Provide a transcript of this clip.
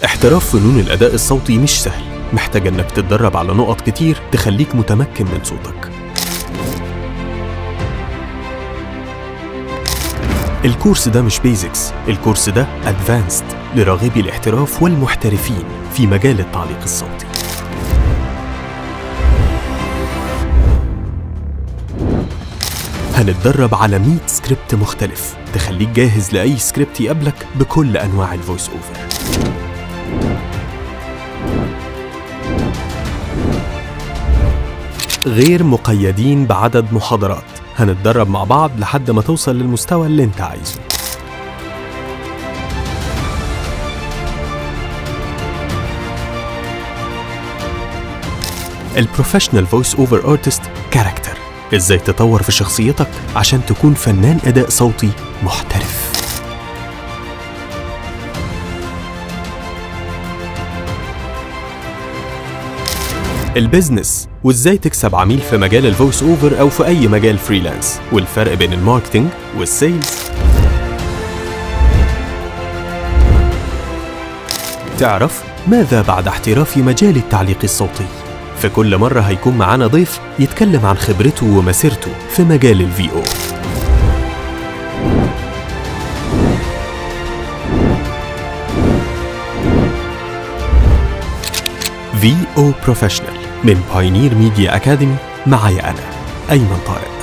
احتراف فنون الأداء الصوتي مش سهل محتاج انك تتدرب على نقط كتير تخليك متمكن من صوتك الكورس ده مش بيزكس الكورس ده ادفانسد لراغبي الاحتراف والمحترفين في مجال التعليق الصوتي هنتدرب على 100 سكريبت مختلف تخليك جاهز لأي سكريبت يقابلك بكل أنواع الفويس أوفر غير مقيدين بعدد محاضرات هنتدرب مع بعض لحد ما توصل للمستوى اللي انت عايزه البروفيشنال فويس اوفر ارتست كاركتر ازاي تطور في شخصيتك عشان تكون فنان اداء صوتي محترف البيزنس وازاي تكسب عميل في مجال الفويس اوفر او في اي مجال فريلانس والفرق بين الماركتينج والسيلز تعرف ماذا بعد احتراف مجال التعليق الصوتي في كل مرة هيكون معانا ضيف يتكلم عن خبرته ومسيرته في مجال الفي او في او بروفيشنال من باينير ميديا اكاديمي معايا انا ايمن طارق